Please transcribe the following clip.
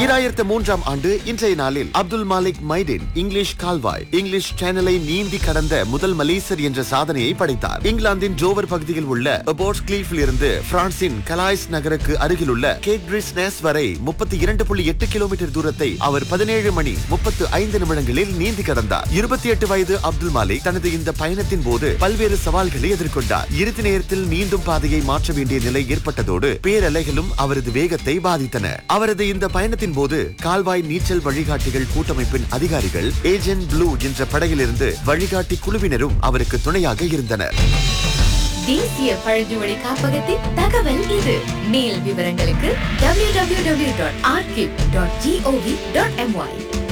ஈராயிரத்து மூன்றாம் ஆண்டு இன்றைய நாளில் அப்துல் மாலிக் மைடின் இங்கிலீஷ் கால்வாய் இங்கிலீஷ் சேனலை நீந்தி கடந்த முதல் மலேசியர் என்ற சாதனையை படைத்தார் இங்கிலாந்தின் ஜோவர் பகுதியில் உள்ள அபோர்ட் கிளீஃபில் இருந்து பிரான்சின் கலாய்ஸ் நகருக்கு அருகிலுள்ள கேட்ரிஸ் நேஸ் வரை முப்பத்தி இரண்டு புள்ளி எட்டு கிலோமீட்டர் தூரத்தை அவர் பதினேழு மணி முப்பத்து ஐந்து நிமிடங்களில் நீந்தி கடந்தார் இருபத்தி எட்டு வயது அப்துல் மாலிக் தனது இந்த பயணத்தின் போது பல்வேறு சவால்களை எதிர்கொண்டார் இறுதி நேரத்தில் மீண்டும் பாதையை மாற்ற வேண்டிய நிலை ஏற்பட்டதோடு பேரலைகளும் அவரது வேகத்தை பாதித்தன அவரது இந்த பயணத்தின் போது கால்வாய் நீச்சல் வழிகாட்டிகள் கூட்டமைப்பின் அதிகாரிகள் ஏஜென்ட் ப்ளூ என்ற படையிலிருந்து வழிகாட்டி குழுவினரும் அவருக்கு துணையாக இருந்தனர் தேசிய பழங்குடி காப்பகத்தின் தகவல் இது மேல் விவரங்களுக்கு www.archive.gov.my